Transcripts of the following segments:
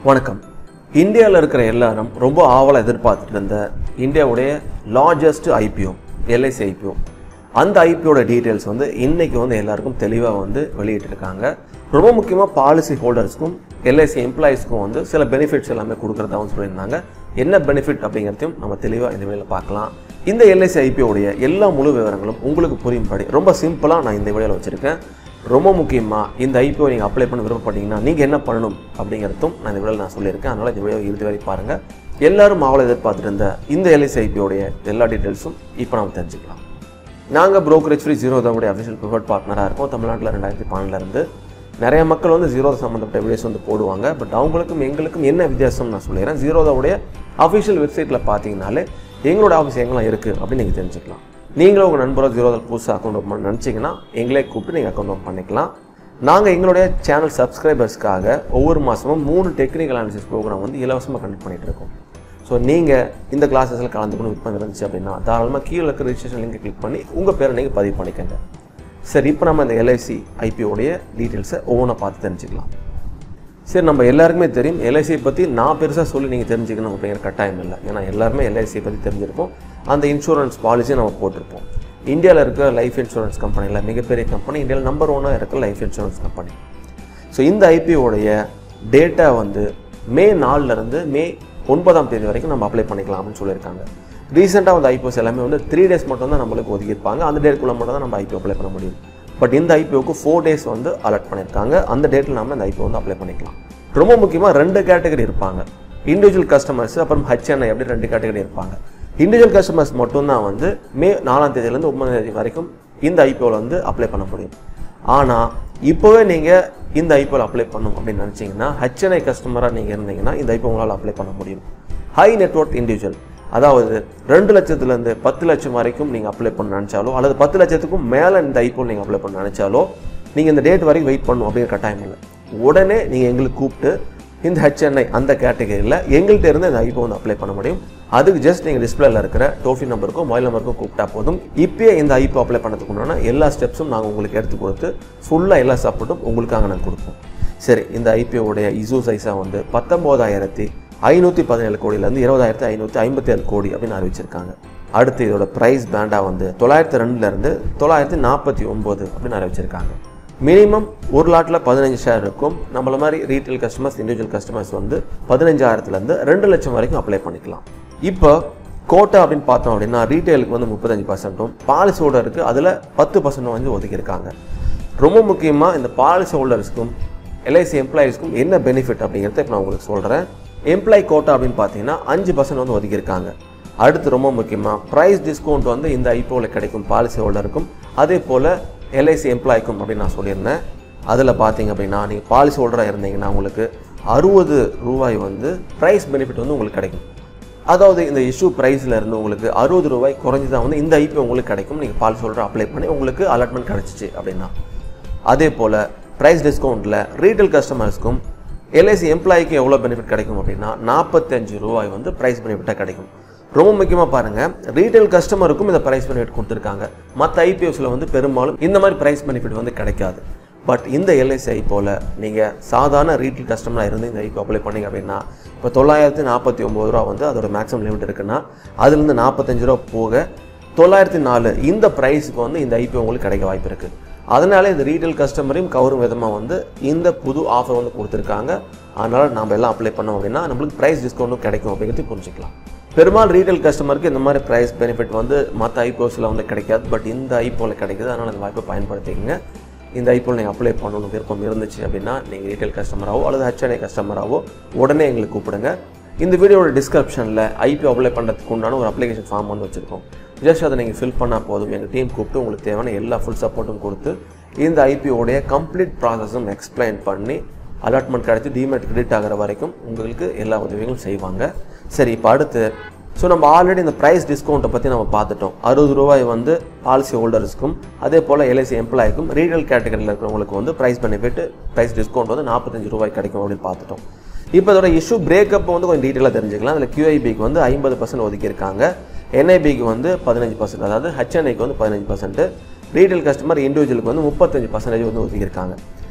வணக்கம் இந்தியாவில் இருக்கிற எல்லாரும் ரொம்ப ஆவலாக எதிர்பார்த்துட்டு இருந்த இந்தியாவுடைய லார்ஜஸ்ட் ஐபிஓ எல்ஐசி ஐபிஓ அந்த ஐபிஓட டீட்டெயில்ஸ் வந்து இன்னைக்கு வந்து எல்லாருக்கும் தெளிவாக வந்து வெளியிட்டிருக்காங்க ரொம்ப முக்கியமாக பாலிசி ஹோல்டர்ஸ்க்கும் எல்ஐசி எம்ப்ளாயிஸ்க்கும் வந்து சில பெனிஃபிட்ஸ் எல்லாமே கொடுக்குறதாகவும் சொல்லியிருந்தாங்க என்ன பெனிஃபிட் அப்படிங்கிறதையும் நம்ம தெளிவாக இந்த வீடியோவில் பார்க்கலாம் இந்த எல்ஐசி ஐபிஓடைய எல்லா முழு விவரங்களும் உங்களுக்கு புரியும்படி ரொம்ப சிம்பிளாக நான் இந்த வீடியோவில் வச்சுருக்கேன் ரொம்ப முக்கியமாக இந்த ஐபிஓ நீங்கள் அப்ளை பண்ண விருப்பப்பட்டீங்கன்னா நீங்கள் என்ன பண்ணணும் அப்படிங்கிறதும் நான் இந்த வீடியோவில் நான் சொல்லியிருக்கேன் அதனால் இந்த வீடியோ இறுதி வரை பாருங்கள் எல்லாரும் ஆவலை எதிர்பார்த்துட்டு இருந்த இந்த எல்ஐசி ஐபிஓடைய எல்லா டீட்டெயில்ஸும் இப்போ நம்ம தெரிஞ்சுக்கலாம் நாங்கள் brokerage ஃப்ரீ ஜீரோதாவுடைய அஃபிஷியல் ப்ரிஃபர்ட் பார்ட்னராக இருக்கோம் தமிழ்நாட்டில் ரெண்டாயிரத்தி பன்னெண்டுலேருந்து நிறைய மக்கள் வந்து ஜீரோ சம்மந்தப்பட்ட வீடியோஸ் வந்து போடுவாங்க பட் அவங்களுக்கும் எங்களுக்கும் என்ன வித்தியாசம் நான் சொல்லிடுறேன் ஜீரோதாவுடைய அஃபிஷியல் வெப்சைட்டில் பார்த்தீங்கனாலே எங்களோட ஆஃபீஸ் எங்கெல்லாம் இருக்குது அப்படின்னு நீங்கள் தெரிஞ்சுக்கலாம் நீங்களும் உங்கள் நண்பரோ ஜீரோதால் புதுசாக அக்கௌண்ட் ஓப்பன் பண்ண நினச்சிங்கன்னா எங்களே கூப்பிட்டு நீங்கள் அக்கௌண்ட் ஓப்பன் பண்ணிக்கலாம் நாங்கள் எங்களுடைய சேனல் சப்ஸ்கிரைபர்ஸ்க்காக ஒவ்வொரு மாதமும் மூணு டெக்னிக்கல் அனாலிசிஸ் ப்ரோக்ராம் வந்து இலவசமாக கண்டக்ட் பண்ணிகிட்டு இருக்கோம் ஸோ நீங்கள் இந்த கிளாஸஸில் கலந்துக்கணும் விருப்பம் இருந்துச்சு அப்படின்னா தாராளமாக கீழே இருக்க ரிஜிஸ்ட்ரேஷன் லிங்கை கிளிக் பண்ணி உங்கள் பேரை நீங்கள் பதிவு பண்ணிக்கங்க சரி இப்போ நம்ம இந்த எல்ஐசி ஐபிஓடைய டீட்டெயில்ஸை ஒவ்வொன்றா பார்த்து தெரிஞ்சுக்கலாம் சரி நம்ம எல்லாருக்குமே தெரியும் எல்ஐசியை பற்றி நான் பெருசாக சொல்லி நீங்கள் தெரிஞ்சுக்கணும் அப்படிங்கிற கட்டாயம் இல்லை ஏன்னா எல்லாருமே எல்ஐசியை பற்றி தெரிஞ்சிருப்போம் அந்த இன்சூரன்ஸ் பாலிசியை நம்ம போட்டிருப்போம் இந்தியாவில் இருக்கிற லைஃப் இன்சூரன்ஸ் கம்பெனியில் மிகப்பெரிய கம்பெனி இந்தியாவில் நம்பர் ஒன்னாக இருக்கிற லைஃப் இன்சூரன்ஸ் கம்பெனி ஸோ இந்த ஐபிஓடைய டேட்டா வந்து மே நாலுலேருந்து மே ஒன்பதாம் தேதி வரைக்கும் நம்ம அப்ளை பண்ணிக்கலாம் அப்படின்னு சொல்லியிருக்காங்க ரீசெண்டாக வந்து ஐபிஓஸ் எல்லாமே வந்து த்ரீ டேஸ் மட்டும் தான் நம்மளுக்கு ஒதுக்கியிருப்பாங்க அந்த டேட்குள்ளே மட்டும் தான் நம்ம ஐபிஓ அப்ளை பண்ண முடியும் பட் இந்த ஐபிஓக்கு ஃபோர் டேஸ் வந்து அலர்ட் பண்ணியிருக்காங்க அந்த டேட்டில் நம்ம இந்த ஐபிஓ வந்து அப்ளை பண்ணிக்கலாம் ரொம்ப முக்கியமாக ரெண்டு கேட்டகரி இருப்பாங்க இண்டிவிஜுவல் கஸ்டமர்ஸ் அப்புறம் ஹெச்என்ஐ அப்படி ரெண்டு கேட்டகரி இருப்பாங்க இண்டிவிஜுவல் கஸ்டமர்ஸ் மட்டும்தான் வந்து மே நாலாம் தேதியிலேருந்து ஒன்பதாம் தேதி வரைக்கும் இந்த ஐபிஓவில் வந்து அப்ளை பண்ண முடியும் ஆனால் இப்போவே நீங்கள் இந்த ஐபிஓவில் அப்ளை பண்ணணும் அப்படின்னு நினச்சிங்கன்னா ஹெச்என்ஐ கஸ்டமராக நீங்கள் இருந்தீங்கன்னா இந்த ஐபிஓ உங்களால் அப்ளை பண்ண முடியும் ஹை நெட்ஒர்க் இண்டிவிஜுவல் அதாவது ரெண்டு லட்சத்துலேருந்து பத்து லட்சம் வரைக்கும் நீங்கள் அப்ளை பண்ண நினச்சாலோ அல்லது பத்து லட்சத்துக்கும் மேலே இந்த ஐபிஓ நீங்கள் அப்ளை பண்ண நினச்சாலோ நீங்கள் இந்த டேட் வரைக்கும் வெயிட் பண்ணணும் அப்படிங்கிற கட்டாயம் இல்லை உடனே நீங்கள் எங்களுக்கு கூப்பிட்டு இந்த ஹெச்என்ஐ அந்த கேட்டகரியில் எங்கள்கிட்ட இருந்து இந்த ஐபோ வந்து அப்ளை பண்ண முடியும் அதுக்கு ஜஸ்ட் நீங்கள் டிஸ்பிளேல இருக்கிற டோஃபி நம்பருக்கும் மொபைல் நம்பருக்கும் கூப்பிட்டா போதும் இப்பயே இந்த ஐபோ அப்ளை பண்ணதுக்கு உண்டான எல்லா ஸ்டெப்ஸும் நாங்கள் உங்களுக்கு எடுத்து கொடுத்து ஃபுல்லாக எல்லா சப்போர்ட்டும் உங்களுக்காக நாங்கள் கொடுப்போம் சரி இந்த ஐபிஓடைய இசு சைஸாக வந்து பத்தொம்போதாயிரத்தி ஐநூற்றி பதினேழு கோடியிலேருந்து இருபதாயிரத்தி ஐநூற்றி ஐம்பத்தி ஏழு கோடி அப்படின்னு அறிவிச்சிருக்காங்க அடுத்து இதோட ப்ரைஸ் பேண்டாக வந்து தொள்ளாயிரத்தி ரெண்டுலேருந்து தொள்ளாயிரத்தி நாற்பத்தி ஒம்பது அப்படின்னு அறிவிச்சிருக்காங்க மினிமம் ஒரு லாட்டில் பதினஞ்சு ஷேர் இருக்கும் நம்மள மாதிரி ரீட்டைல் கஸ்டமர்ஸ் இண்டிவிஜுவல் கஸ்டமர்ஸ் வந்து பதினஞ்சாயிரத்துலேருந்து ரெண்டு லட்சம் வரைக்கும் அப்ளை பண்ணிக்கலாம் இப்போ கோட்டா அப்படின்னு பார்த்தோம் அப்படின்னா ரீட்டைலுக்கு வந்து முப்பத்தஞ்சு பர்சன்ட்டும் பாலிசி ஹோல்டருக்கு அதில் பத்து பர்சன்ட் வந்து ஒதுக்கியிருக்காங்க ரொம்ப முக்கியமாக இந்த பாலிசி ஹோல்டர்ஸ்க்கும் எல்ஐசி எம்ப்ளாயிஸ்க்கும் என்ன பெனிஃபிட் அப்படிங்கிறத இப்போ நான் உங்களுக்கு சொல்கிறேன் எம்ப்ளாய் கோட்டா அப்படின்னு பார்த்தீங்கன்னா அஞ்சு பர்சன்ட் வந்து ஒதுக்கியிருக்காங்க அடுத்து ரொம்ப முக்கியமாக ப்ரைஸ் டிஸ்கவுண்ட் வந்து இந்த ஐபிஓவில் கிடைக்கும் பாலிசி ஹோல்டருக்கும் அதே போல் எல்ஐசி எம்ப்ளாய்க்கும் அப்படின்னு நான் சொல்லியிருந்தேன் அதில் பார்த்தீங்க அப்படின்னா நீங்கள் பாலிசி ஹோல்டராக இருந்தீங்கன்னா உங்களுக்கு அறுபது ரூபாய் வந்து ப்ரைஸ் பெனிஃபிட் வந்து உங்களுக்கு கிடைக்கும் அதாவது இந்த இஷ்யூ ப்ரைஸில் இருந்து உங்களுக்கு அறுபது ரூபாய் குறைஞ்சி தான் வந்து இந்த ஐபி உங்களுக்கு கிடைக்கும் நீங்கள் பாலிசி ஹோல்டர் அப்ளை பண்ணி உங்களுக்கு அலாட்மெண்ட் கிடச்சிச்சு அப்படின்னா அதே போல் ப்ரைஸ் டிஸ்கவுண்ட்டில் ரீட்டைல் கஸ்டமர்ஸ்க்கும் எல்ஐசி எம்ப்ளாய்க்கு எவ்வளோ பெனிஃபிட் கிடைக்கும் அப்படின்னா நாற்பத்தஞ்சு ரூபாய் வந்து ப்ரைஸ் பெனிஃபிட்டாக கிடைக்கும் ரொம்ப முக்கியமாக பாருங்கள் ரீட்டைல் கஸ்டமருக்கும் இந்த ப்ரைஸ் பெனிஃபிட் கொடுத்துருக்காங்க மற்ற ஐபிஎஸ்ல வந்து பெரும்பாலும் இந்த மாதிரி ப்ரைஸ் பெனிஃபிட் வந்து கிடைக்காது பட் இந்த எல்ஐசி போல் நீங்கள் சாதாரண ரீட்டைல் கஸ்டமராக இருந்து இந்த ஐபி அப்ளை பண்ணீங்க அப்படின்னா இப்போ தொள்ளாயிரத்தி நாற்பத்தி ஒம்பது ரூபா வந்து அதோட மேக்ஸிமம் லிமிட் இருக்குன்னா அதுலேருந்து நாற்பத்தஞ்சு ரூபா போக தொள்ளாயிரத்தி நாலு இந்த ப்ரைஸுக்கு வந்து இந்த ஐபி உங்களுக்கு கிடைக்க வாய்ப்பு இருக்குது அதனால இந்த ரீட்டைல் கஸ்டமரையும் கவரும் விதமாக வந்து இந்த புது ஆஃபர் வந்து கொடுத்துருக்காங்க அதனால் நம்ம எல்லாம் அப்ளை பண்ணோம் அப்படின்னா நம்மளுக்கு ப்ரைஸ் டிஸ்கவுண்ட்டும் கிடைக்கும் அப்படிங்கிறது புரிஞ்சுக்கலாம் பெரும்பாலும் ரீட்டைல் கஸ்டமருக்கு இந்த மாதிரி ப்ரைஸ் பெனிஃபிட் வந்து மற்ற ஐபோஸில் வந்து கிடைக்காது பட் இந்த ஐபோவில் கிடைக்குது அதனால் அந்த வாய்ப்பை பயன்படுத்திக்கங்க இந்த ஐபோல் நீங்கள் அப்ளை பண்ணணும் விருப்பம் இருந்துச்சு அப்படின்னா நீங்கள் ரீட்டைல் கஸ்டமராகவோ அல்லது ஹெச்என்ஐ கஸ்டமராகவோ உடனே எங்களுக்கு கூப்பிடுங்க இந்த வீடியோட டிஸ்கிரிப்ஷனில் ஐபி அப்ளை பண்ணுறதுக்கு உண்டான ஒரு அப்ளிகேஷன் ஃபார்ம் வந்து வச்சுருக்கோம் ஜஸ்ட் அதை நீங்கள் ஃபில் பண்ணால் போதும் எங்கள் டீம் கூப்பிட்டு உங்களுக்கு தேவையான எல்லா ஃபுல் சப்போர்ட்டும் கொடுத்து இந்த ஐபிஓடைய கம்ப்ளீட் ப்ராசஸும் எக்ஸ்பிளைன் பண்ணி அலாட்மெண்ட் கிடச்சி டிமெட் கிரெடிட் ஆகிற வரைக்கும் உங்களுக்கு எல்லா உதவிகளும் செய்வாங்க சரி இப்போ அடுத்து ஸோ நம்ம ஆல்ரெடி இந்த ப்ரைஸ் டிஸ்கவுண்ட்டை பற்றி நம்ம பார்த்துட்டோம் அறுபது ரூபாய் வந்து பாலிசி ஹோல்டர்ஸ்க்கும் அதே போல் எல்ஐசி எம்ப்ளாய்க்கும் ரீட்டைல் கேட்டகரியில் இருக்கிறவங்களுக்கு வந்து ப்ரைஸ் பெனிஃபிட் ப்ரைஸ் டிஸ்கவுண்ட் வந்து நாற்பத்தஞ்சு ரூபாய் கிடைக்கும் அப்படின்னு பார்த்துட்டோம் இப்போ இதோட இஷ்யூ பிரேக்கப் வந்து கொஞ்சம் டீட்டெயிலாக தெரிஞ்சுக்கலாம் அதில் QIB-க்கு வந்து ஐம்பது பர்சன்ட் ஒதுக்கியிருக்காங்க என்ஐபிக்கு வந்து பதினஞ்சு பர்சன்ட் அதாவது ஹெச்என்ஐக்கு வந்து பதினஞ்சு பர்சன்ட் ரீட்டைல் கஸ்டமர் இண்டிவிஜுவலுக்கு வந்து முப்பத்தஞ்சு பர்சன்டேஜ் வந்து ஒதுக்கியிருக்காங்க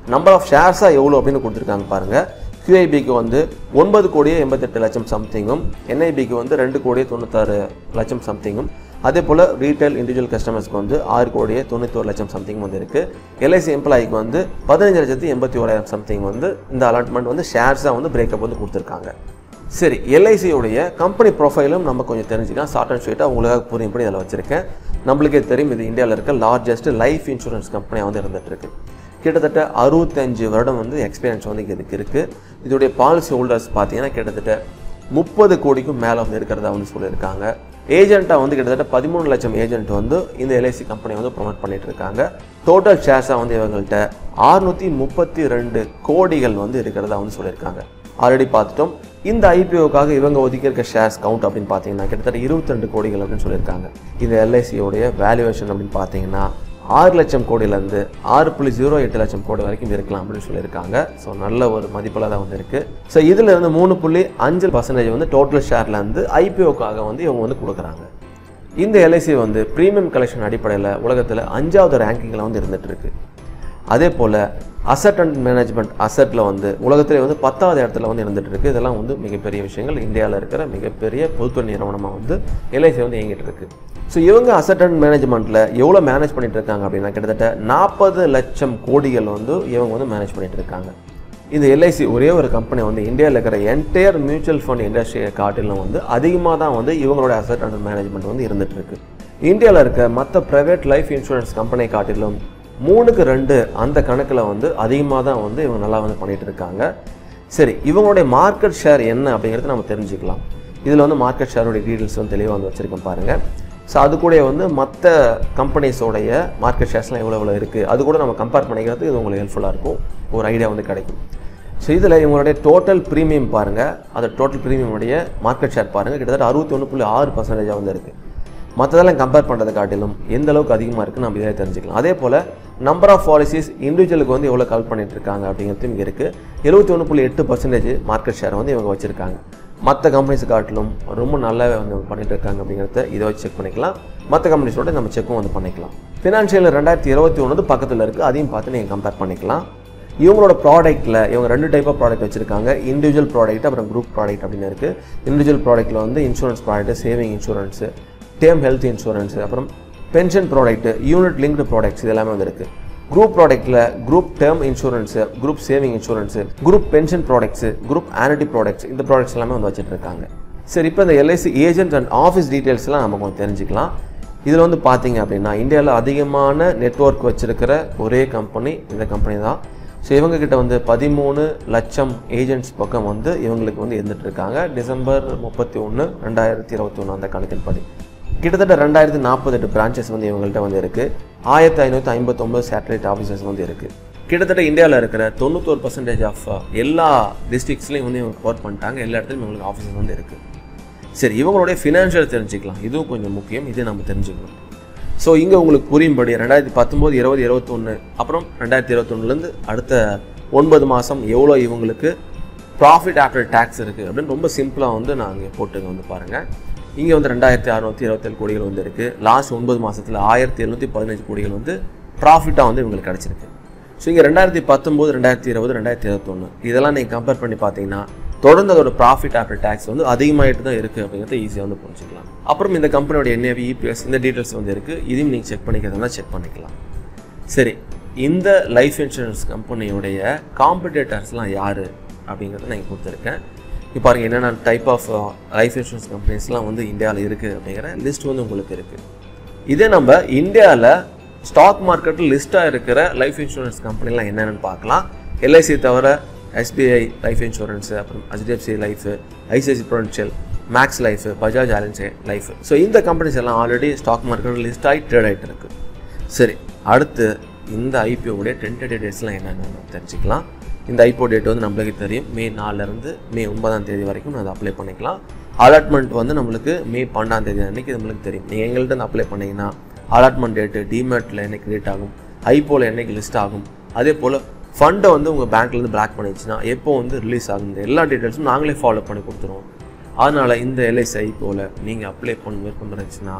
நம்பர் ஆஃப் ஷேர்ஸாக எவ்வளோ அப்படின்னு கொடுத்துருக்காங்க பாருங்கள் QIBக்கு வந்து ஒன்பது கோடியே எண்பத்தெட்டு லட்சம் சம்திங்கும் என்ஐபிக்கு வந்து ரெண்டு கோடியே தொண்ணூத்தாறு லட்சம் சம்திங்கும் அதே போல் ரீட்டைல் இண்டிவிஜுவல் கஸ்டமர்ஸ்க்கு வந்து ஆறு கோடியே தொண்ணூத்தோரு லட்சம் சம்திங் வந்து இருக்குது எல்ஐசி எம்ப்ளாய்க்கு வந்து பதினஞ்சு லட்சத்தி எண்பத்தி ஓராயிரம் சம்திங் வந்து இந்த அலாட்மெண்ட் வந்து ஷேர்ஸாக வந்து பிரேக்கப் வந்து கொடுத்துருக்காங்க சரி எல்ஐசியுடைய கம்பெனி ப்ரொஃபைலும் நம்ம கொஞ்சம் தெரிஞ்சுக்கலாம் ஷார்ட் அண்ட் ஸ்வீட்டாக உங்களுக்காக புரியும்படி இதில் வச்சுருக்கேன் நம்மளுக்கே தெரியும் இது இந்தியாவில் இருக்க லார்ஜஸ்ட் லைஃப் இன்சூரன்ஸ் கம்பெனியாக வந்து இருந்துட்டு இருக்கு கிட்டத்தட்ட அறுபத்தஞ்சு வருடம் வந்து எக்ஸ்பீரியன்ஸ் வந்து இதுக்கு இருக்குது இதோடைய பாலிசி ஹோல்டர்ஸ் பார்த்தீங்கன்னா கிட்டத்தட்ட முப்பது கோடிக்கும் மேலே வந்து இருக்கிறதா வந்து சொல்லியிருக்காங்க ஏஜென்ட்டாக வந்து கிட்டத்தட்ட பதிமூணு லட்சம் ஏஜென்ட் வந்து இந்த எல்ஐசி கம்பெனி வந்து ப்ரொமோட் பண்ணிட்டு இருக்காங்க டோட்டல் ஷேர்ஸாக வந்து இவங்கள்ட்ட ஆறுநூற்றி முப்பத்தி ரெண்டு கோடிகள் வந்து இருக்கிறதா வந்து சொல்லியிருக்காங்க ஆல்ரெடி பார்த்துட்டோம் இந்த ஐபிஓக்காக இவங்க ஒதுக்கி இருக்க ஷேர்ஸ் கவுண்ட் அப்படின்னு பார்த்தீங்கன்னா கிட்டத்தட்ட இருபத்தி ரெண்டு கோடிகள் அப்படின்னு சொல்லியிருக்காங்க இந்த எல்ஐசியோடைய வேல்யூவேஷன் அப்படின்னு பார்த்தீங்கன்னா ஆறு லட்சம் கோடியிலேருந்து ஆறு புள்ளி ஜீரோ எட்டு லட்சம் கோடி வரைக்கும் இருக்கலாம் அப்படின்னு சொல்லியிருக்காங்க ஸோ நல்ல ஒரு மதிப்பில் தான் வந்து இருக்குது ஸோ இதில் இருந்து மூணு புள்ளி அஞ்சு பர்சன்டேஜ் வந்து டோட்டல் ஷேர்லேருந்து ஐபிஓக்காக வந்து இவங்க வந்து கொடுக்குறாங்க இந்த எல்ஐசி வந்து ப்ரீமியம் கலெக்ஷன் அடிப்படையில் உலகத்தில் அஞ்சாவது ரேங்கிங்கில் வந்து இருந்துட்டு இருக்கு அதே போல் அசட் அண்ட் மேனேஜ்மெண்ட் அசட்டில் வந்து உலகத்திலே வந்து பத்தாவது இடத்துல வந்து இருந்துட்டு இருக்கு இதெல்லாம் வந்து மிகப்பெரிய விஷயங்கள் இந்தியாவில் இருக்கிற மிகப்பெரிய பொதுத்துறை நிறுவனமாக வந்து எல்ஐசி வந்து இயங்கிட்டு இருக்கு ஸோ இவங்க அசட் அண்ட் மேனேஜ்மெண்ட்டில் எவ்வளோ மேனேஜ் பண்ணிட்டு இருக்காங்க அப்படின்னா கிட்டத்தட்ட நாற்பது லட்சம் கோடிகள் வந்து இவங்க வந்து மேனேஜ் பண்ணிட்டு இருக்காங்க இந்த எல்ஐசி ஒரே ஒரு கம்பெனி வந்து இந்தியாவில் இருக்கிற என்டையர் மியூச்சுவல் ஃபண்ட் இண்டஸ்ட்ரியை காட்டிலும் வந்து அதிகமாக தான் வந்து இவங்களோட அசட் அண்டர் மேனேஜ்மெண்ட் வந்து இருந்துட்டு இருக்கு இந்தியாவில் இருக்க மற்ற ப்ரைவேட் லைஃப் இன்சூரன்ஸ் கம்பெனி காட்டிலும் மூணுக்கு ரெண்டு அந்த கணக்கில் வந்து அதிகமாக தான் வந்து இவங்க நல்லா வந்து பண்ணிட்டு இருக்காங்க சரி இவங்களுடைய மார்க்கெட் ஷேர் என்ன அப்படிங்கிறத நம்ம தெரிஞ்சுக்கலாம் இதில் வந்து மார்க்கெட் ஷேருடைய டீட்டெயில்ஸ் வந்து தெளிவாக வந்து வச்சுருக்கேன் பாருங்கள் ஸோ அது கூட வந்து மற்ற கம்பெனிஸோடைய மார்க்கெட் ஷேர்ஸ்லாம் எவ்வளோ எவ்வளோ இருக்குது அது கூட நம்ம கம்பேர் பண்ணிக்கிறதுக்கு இது உங்களுக்கு ஹெல்ப்ஃபுல்லாக இருக்கும் ஒரு ஐடியா வந்து கிடைக்கும் ஸோ இதில் இவங்களுடைய டோட்டல் ப்ரீமியம் பாருங்கள் அந்த டோட்டல் ப்ரீமியமுடைய மார்க்கெட் ஷேர் பாருங்கள் கிட்டத்தட்ட அறுபத்தி ஒன்று புள்ளி ஆறு பர்சன்டேஜாக வந்து இருக்குது மற்றதெல்லாம் கம்பேர் பண்ணுறதை காட்டிலும் எந்த அளவுக்கு அதிகமாக இருக்குன்னு நம்ம இதில் தெரிஞ்சுக்கலாம் அதே போல் நம்பர் ஆஃப் பாலிசிஸ் இண்டிவிஜுவலுக்கு வந்து எவ்வளோ கால் பண்ணிட்டு இருக்காங்க அப்படிங்கிறது இங்கே இருக்குது எழுபத்தி ஒன்று புள்ளி எட்டு பர்சன்டேஜ் மார்க்கெட் ஷேர் வந்து இவங்க வச்சுருக்காங்க மற்ற கம்பெனிஸ் காட்டிலும் ரொம்ப நல்லாவே வந்து பண்ணிட்டு இருக்காங்க அப்படிங்கிறத இதை வச்சு செக் பண்ணிக்கலாம் மற்ற கம்பெனிஸோட நம்ம செக்கும் வந்து பண்ணிக்கலாம் ஃபினான்ஷியல் ரெண்டாயிரத்தி இருபத்தி ஒன்று பக்கத்தில் இருக்குது அதையும் பார்த்து நீங்கள் கம்பேர் பண்ணிக்கலாம் இவங்களோட ப்ராடக்ட்டில் இவங்க ரெண்டு டைப் ஆஃப் ப்ராடக்ட் வச்சுருக்காங்க இண்டிவிஜுவல் ப்ராடக்ட் அப்புறம் குரூப் ப்ராடக்ட் அப்படின்னு இருக்குது இண்டிவிஜுவல் ப்ராடக்ட்டில் வந்து insurance product saving insurance term health insurance அப்புறம் pension product unit linked products இது எல்லாமே வந்து இருக்குது குரூப் ப்ராடக்ட்டில் group term insurance group saving insurance group pension products group annuity products இந்த ப்ராடக்ட்ஸ் எல்லாமே வந்து வச்சுட்டு இருக்காங்க சரி இப்போ இந்த எல்ஐசி ஏஜென்ட் அண்ட் ஆஃபீஸ் டீட்டெயில்ஸ்லாம் நம்ம கொஞ்சம் தெரிஞ்சுக்கலாம் இதில் வந்து பார்த்தீங்க அப்படின்னா இந்தியாவில் அதிகமான நெட்வொர்க் வச்சிருக்கிற ஒரே கம்பெனி இந்த கம்பெனி தான் ஸோ இவங்க கிட்ட வந்து பதிமூணு லட்சம் ஏஜென்ட்ஸ் பக்கம் வந்து இவங்களுக்கு வந்து இருந்துட்டு இருக்காங்க டிசம்பர் முப்பத்தி ஒன்று ரெண்டாயிரத்தி இருபத்தி ஒன்று அந்த கணக்கின் படி கிட்டத்தட்ட ரெண்டாயிரத்தி நாற்பத்தெட்டு பிரான்ச்சஸ் வந்து இவங்கள்ட்ட வந்து இருக்குது ஆயிரத்தி ஐநூற்றி ஐம்பத்தொம்பது சேட்டலைட் ஆஃபீஸர்ஸ் வந்து இருக்குது கிட்டத்தட்ட இந்தியாவில் இருக்கிற தொண்ணூத்தோரு பர்சன்டேஜ் ஆஃப் எல்லா டிஸ்ட்ரிக்ஸ்லையும் வந்து இவங்க கவர் பண்ணிட்டாங்க எல்லா இடத்துலையும் இவங்களுக்கு ஆஃபீஸஸ் வந்து இருக்குது சரி இவங்களுடைய ஃபினான்ஷியல் தெரிஞ்சுக்கலாம் இதுவும் கொஞ்சம் முக்கியம் இது நம்ம தெரிஞ்சுக்கணும் ஸோ இங்கே உங்களுக்கு புரியும்படி ரெண்டாயிரத்தி பத்தொம்போது இருபது இருபத்தொன்று அப்புறம் ரெண்டாயிரத்தி இருபத்தொன்னுலேருந்து அடுத்த ஒன்பது மாதம் எவ்வளோ இவங்களுக்கு ப்ராஃபிட் ஆஃப்டர் டேக்ஸ் இருக்குது அப்படின்னு ரொம்ப சிம்பிளாக வந்து நான் இங்கே போட்டுங்க வந்து பாருங்கள் இங்கே வந்து ரெண்டாயிரத்தி அறநூற்றி இருபத்தேழு கோடிகள் வந்து இருக்குது லாஸ்ட் ஒன்பது மாதத்தில் ஆயிரத்தி எழுநூற்றி பதினஞ்சு கோடிகள் வந்து ப்ராஃபிட்டாக வந்து இவங்களுக்கு கிடச்சிருக்கு ஸோ இங்கே ரெண்டாயிரத்தி பத்தொம்போது ரெண்டாயிரத்தி இருபது ரெண்டாயிரத்தி இருபத்தொன்று இதெல்லாம் நீங்கள் கம்பேர் பண்ணி பார்த்தீங்கன்னா தொடர்ந்து அதோட ப்ராஃபிட் ஆஃப்டர் டேக்ஸ் வந்து அதிகமாகிட்டு தான் இருக்குது அப்படிங்கிறத ஈஸியாக வந்து புரிஞ்சுக்கலாம் அப்புறம் இந்த கம்பெனியோட என்ஏவி இபிஎஸ் இந்த டீட்டெயில்ஸ் வந்து இருக்குது இதையும் நீங்கள் செக் பண்ணிக்கிறதுனா செக் பண்ணிக்கலாம் சரி இந்த லைஃப் இன்சூரன்ஸ் கம்பெனியுடைய காம்படிட்டர்ஸ்லாம் யார் அப்படிங்கிறத நான் இங்கே கொடுத்துருக்கேன் இப்போ பாருங்கள் என்னென்ன டைப் ஆஃப் லைஃப் இன்சூரன்ஸ் கம்பெனிஸ்லாம் வந்து இந்தியாவில் இருக்குது அப்படிங்கிற லிஸ்ட் வந்து உங்களுக்கு இருக்குது இதே நம்ம இந்தியாவில் ஸ்டாக் மார்க்கெட்டில் லிஸ்ட்டாக இருக்கிற லைஃப் இன்சூரன்ஸ் கம்பெனிலாம் என்னென்னு பார்க்கலாம் எல்ஐசி தவிர எஸ்பிஐ லைஃப் இன்சூரன்ஸு அப்புறம் HDFC life ICICI prudential Max Life Bajaj Allianz life so இந்த கம்பெனிஸ் எல்லாம் ஆல்ரெடி ஸ்டாக் மார்க்கெட்டில் லிஸ்ட் ஆகி ட்ரேட் ஆகிட்டு இருக்கு சரி அடுத்து இந்த ஐபிஓடைய டென்டேட்டிவ் டேட்ஸ்லாம் என்னென்னு தெரிஞ்சுக்கலாம் இந்த ஐபோ டேட் வந்து நம்மளுக்கு தெரியும் மே நாலுலேருந்து மே ஒன்பதாம் தேதி வரைக்கும் அதை அப்ளை பண்ணிக்கலாம் அலாட்மெண்ட் வந்து நம்மளுக்கு மே பன்னெண்டாம் தேதி அன்றைக்கி நம்மளுக்கு தெரியும் நீங்கள் எங்கள்கிட்ட வந்து அப்ளை பண்ணிங்கன்னா அலாட்மெண்ட் டேட்டு டிமேட்டில் என்னைக்கு கிரியேட் ஆகும் ஐபோவில் என்னைக்கு லிஸ்ட் ஆகும் அதே போல் ஃபண்டை வந்து உங்கள் பேங்க்லேருந்து பிளாக் பண்ணிடுச்சுன்னா எப்போ வந்து ரிலீஸ் ஆகும் இந்த எல்லா டீட்டெயில்ஸும் நாங்களே ஃபாலோ பண்ணி கொடுத்துருவோம் அதனால் இந்த எல்ஐசி ஐபோவில் நீங்கள் அப்ளை பண்ண விருப்பம் இருந்துச்சுன்னா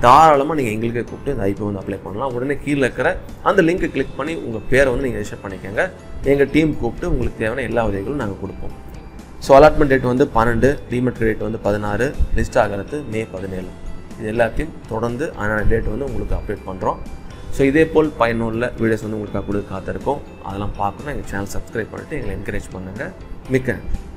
தாராளமாக நீங்கள் எங்களுக்கே கூப்பிட்டு இந்த ஐபிஓ வந்து அப்ளை பண்ணலாம் உடனே கீழே இருக்கிற அந்த லிங்க்கை கிளிக் பண்ணி உங்கள் பேரை வந்து நீங்கள் ரெஜிஸ்டர் பண்ணிக்கோங்க எங்கள் டீம் கூப்பிட்டு உங்களுக்கு தேவையான எல்லா உதவிகளும் நாங்கள் கொடுப்போம் ஸோ அலாட்மெண்ட் டேட் வந்து பன்னெண்டு ரீமெட்ரி டேட் வந்து பதினாறு லிஸ்ட் ஆகிறது மே பதினேழு இது எல்லாத்தையும் தொடர்ந்து அதனான டேட் வந்து உங்களுக்கு அப்டேட் பண்ணுறோம் ஸோ இதே போல் பயனுள்ள வீடியோஸ் வந்து உங்களுக்கு கொடுக்க காத்திருக்கோம் அதெல்லாம் பார்க்கணும் எங்கள் சேனல் சப்ஸ்கிரைப் பண்ணிவிட்டு எங்களை என்கரேஜ் பண்ணுங்கள் மிக்க நன்றி